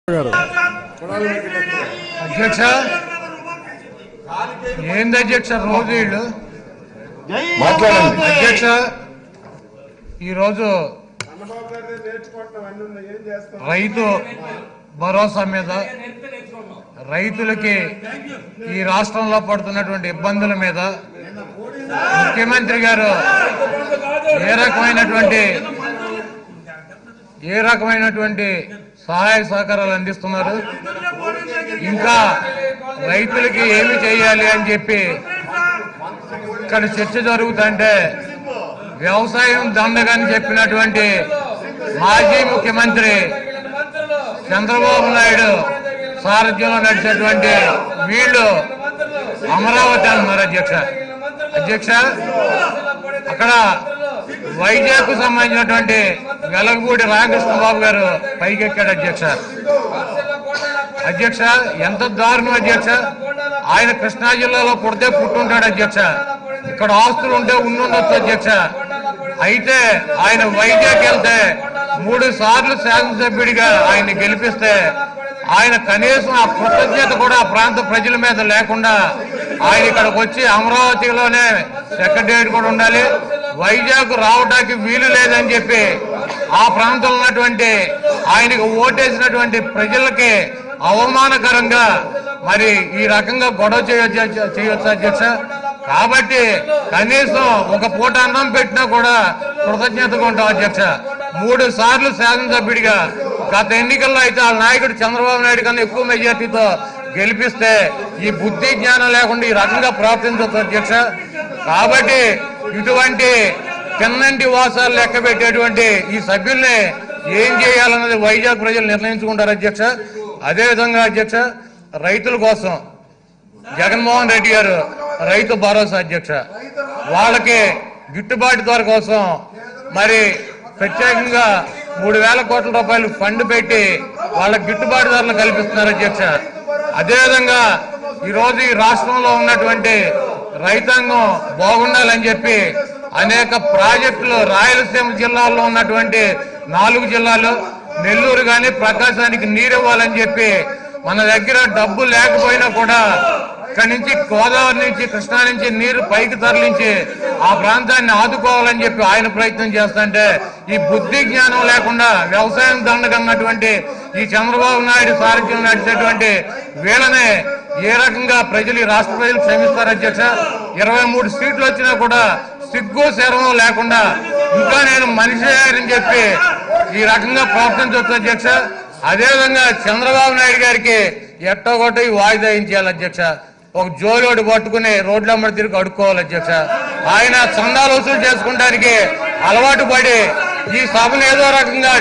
గారు అధ్యక్ష ఏంది అధ్యక్ష రోజు వీళ్ళు మాట్లాడండి అధ్యక్ష ఈరోజు రైతు భరోసా మీద రైతులకి ఈ రాష్ట్రంలో పడుతున్నటువంటి ఇబ్బందుల మీద ముఖ్యమంత్రి గారు ఏ రకమైనటువంటి ఏ రకమైనటువంటి సహాయ సహకారాలు అందిస్తున్నారు ఇంకా రైతులకి ఏమి చేయాలి అని చెప్పి ఇక్కడ చర్చ జరుగుతుంటే వ్యవసాయం దండగని చెప్పినటువంటి మాజీ ముఖ్యమంత్రి చంద్రబాబు నాయుడు సారథ్యంలో నడిచేటువంటి వీళ్ళు అమరావతి అంటున్నారు అధ్యక్ష అధ్యక్ష అక్కడ వైజాగ్ కు సంబంధించినటువంటి వెలగపూడి రామకృష్ణ బాబు గారు పైకెక్కాడు అధ్యక్ష అధ్యక్ష ఎంత దారుణం అధ్యక్ష ఆయన కృష్ణా జిల్లాలో పుడితే పుట్టుంటాడు అధ్యక్ష ఇక్కడ ఆస్తులు ఉంటే ఉండుండొచ్చు అధ్యక్ష అయితే ఆయన వైజాగ్ వెళ్తే మూడు సార్లు శాసనసభ్యుడిగా ఆయన గెలిపిస్తే ఆయన కనీసం ఆ కృతజ్ఞత కూడా ఆ ప్రాంత ప్రజల మీద లేకుండా ఆయన ఇక్కడికి వచ్చి అమరావతిలోనే సెక్రటరియట్ కూడా ఉండాలి వైజాగ్ రావడానికి వీలు లేదని చెప్పి ఆ ప్రాంతంలో ఉన్నటువంటి ఆయనకు ఓటేసినటువంటి ప్రజలకి అవమానకరంగా మరి ఈ రకంగా గొడవ చేయొచ్చు చేయొచ్చు అధ్యక్ష కాబట్టి కనీసం ఒక పూట అన్నం పెట్టినా కూడా కృతజ్ఞతగా ఉంటాం అధ్యక్ష మూడు సార్లు శాసనసభ్యుడిగా గత ఎన్నికల్లో అయితే వాళ్ళ నాయకుడు చంద్రబాబు నాయుడు కన్నా ఎక్కువ మెజార్టీతో గెలిపిస్తే ఈ బుద్ధి జ్ఞానం లేకుండా ఈ రకంగా ప్రవర్తించవచ్చు అధ్యక్ష కాబట్టి ఇటువంటి తిన్నంటి వాసాలు లెక్క పెట్టేటువంటి ఈ సభ్యుల్ని ఏం చేయాలన్నది వైజాగ్ ప్రజలు నిర్ణయించుకుంటారు అధ్యక్ష అదేవిధంగా అధ్యక్ష రైతుల కోసం జగన్మోహన్ రెడ్డి గారు రైతు భరోసా అధ్యక్ష వాళ్ళకి గిట్టుబాటు ధర కోసం మరి ప్రత్యేకంగా మూడు వేల కోట్ల రూపాయలు ఫండ్ పెట్టి వాళ్ళకి గిట్టుబాటు ధరలు కల్పిస్తున్నారు అధ్యక్ష అదేవిధంగా ఈరోజు ఈ రాష్ట్రంలో ఉన్నటువంటి రైతాంగం బాగుండాలని చెప్పి అనేక ప్రాజెక్టులు రాయలసీమ జిల్లాల్లో ఉన్నటువంటి నాలుగు జిల్లాలు నెల్లూరు కానీ ప్రకాశానికి నీరు ఇవ్వాలని చెప్పి మన దగ్గర డబ్బు లేకపోయినా కూడా ఇక్కడి నుంచి గోదావరి నుంచి కృష్ణా నుంచి నీరు పైకి తరలించి ఆ ప్రాంతాన్ని ఆదుకోవాలని చెప్పి ఆయన ప్రయత్నం చేస్తుంటే ఈ బుద్ధి జ్ఞానం లేకుండా వ్యవసాయం దండగన్నటువంటి ఈ చంద్రబాబు నాయుడు సారథ్యం నడిచేటువంటి వీళ్ళనే ఏ రకంగా ప్రజలు ఈ రాష్ట్ర ప్రజలు క్షమిస్తారు అధ్యక్ష ఇరవై మూడు సీట్లు వచ్చినా కూడా సిగ్గు శరవం లేకుండా ఇంకా నేను మనిషి అని చెప్పి ఈ రకంగా ప్రవర్తించవచ్చు అధ్యక్ష అదేవిధంగా చంద్రబాబు నాయుడు గారికి ఎట్టగొట్ట ఈ వాయిదా ఇచ్చేయాలి అధ్యక్ష ఒక జోలోడు పట్టుకుని రోడ్లమ్మడి తిరిగి అడుక్కోవాలి అధ్యక్ష ఆయన చందాలు వసూలు చేసుకుంటానికి అలవాటు పడి ఈ సభను ఏదో రకంగా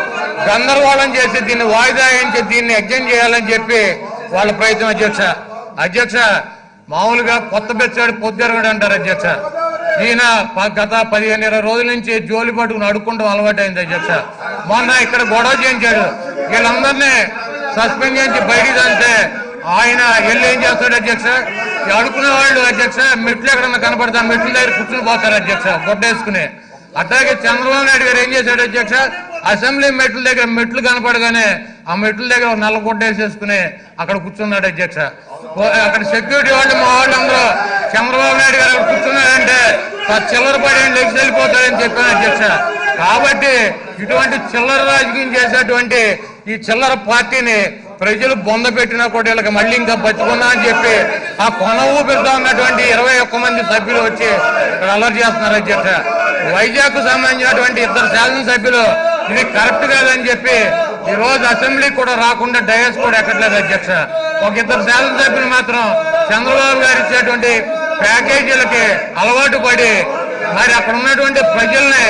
గందరగోళం చేసి దీన్ని వాయిదా వేయించి దీన్ని ఎగ్జామ్ చేయాలని చెప్పి వాళ్ళ ప్రయత్నం అధ్యక్ష అధ్యక్ష మామూలుగా కొత్త బెచ్చాడు పొద్దురగడు అంటారు అధ్యక్ష ఈయన ప- గత పదిహేను ఇరవై రోజుల నుంచి జోలి పట్టుకుని అడుక్కుంటాం అలవాటైంది అధ్యక్ష మొన్న ఇక్కడ గొడవ చేయించాడు వీళ్ళందరినీ సస్పెండ్ చేసి బయటికి అంటే ఆయన వెళ్ళి ఏం చేస్తాడు అధ్యక్ష ఈ అడుకునే వాళ్ళు అధ్యక్ష మెట్లు ఎక్కడన్నా కనపడతా మెట్ల దగ్గర కూర్చుని పోతారు అధ్యక్ష గొడ్డేసుకుని అట్లాగే చంద్రబాబు నాయుడు గారు ఏం చేశాడు అధ్యక్ష అసెంబ్లీ మెట్ల దగ్గర మెట్లు కనపడగానే ఆ మెట్ల దగ్గర ఒక నల్ల గుడ్డ వేసేసుకుని అక్కడ కూర్చున్నాడు అధ్యక్ష ఓ- అక్కడ సెక్యూరిటీ వాళ్ళు మా వాళ్ళందరూ చంద్రబాబు నాయుడు గారు అక్కడ కూర్చున్నారంటే ఆ చిల్లర పడి లెగ్స్ వెళ్ళిపోతారని చెప్పాను అధ్యక్ష కాబట్టి ఇటువంటి చిల్లర రాజకీయం చేసేటువంటి ఈ చిల్లర పార్టీని ప్రజలు బొంద పెట్టినా కూడా వీళ్ళకి మళ్ళీ ఇంకా బతుకున్నా అని చెప్పి ఆ కొన ఊపిరితో ఉన్నటువంటి ఇరవై ఒక్క మంది సభ్యులు వచ్చి ఇక్కడ అలర్ట్ చేస్తున్నారు అధ్యక్ష వైజాగ్ కు సంబంధించినటువంటి ఇద్దరు శాసనసభ్యులు ఇది కరెక్ట్ కాదని చెప్పి ఈ రోజు అసెంబ్లీ కూడా రాకుండా డయస్ కూడా ఎక్కట్లేదు అధ్యక్ష ఒక ఇద్దరు శాసనసభ్యులు మాత్రం చంద్రబాబు గారు ఇచ్చేటువంటి ప్యాకేజీలకి అలవాటు పడి మరి అక్కడ ఉన్నటువంటి ప్రజల్ని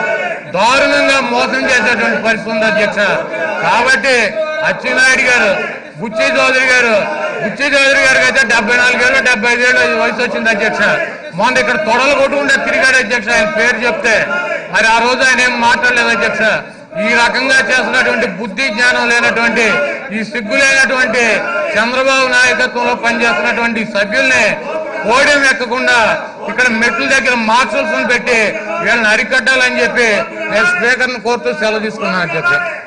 దారుణంగా మోసం చేసేటువంటి పరిస్థితి ఉంది అధ్యక్ష కాబట్టి అచ్చెన్నాయుడు గారు బుచ్చి చౌదరి గారు బుచ్చి చౌదరి గారికి అయితే డెబ్బై నాలుగేళ్ళు డెబ్బై ఐదేళ్ళు వయసు వచ్చింది అధ్యక్ష మొన్న ఇక్కడ తొడలు కొట్టుకుంటే తిరిగాడు అధ్యక్ష ఆయన పేరు చెప్తే మరి ఆ రోజు ఆయన ఏం మాట్లాడలేదు అధ్యక్ష ఈ రకంగా చేస్తున్నటువంటి బుద్ధి జ్ఞానం లేనటువంటి ఈ సిగ్గు లేనటువంటి చంద్రబాబు నాయకత్వంలో పనిచేస్తున్నటువంటి సభ్యుల్ని పోడియం ఎక్కకుండా ఇక్కడ మెట్ల దగ్గర మార్షల్స్ పెట్టి వీళ్ళని అరికట్టాలని చెప్పి నేను స్పీకర్ని కోరుతూ సెలవు తీసుకున్నాను అధ్యక్ష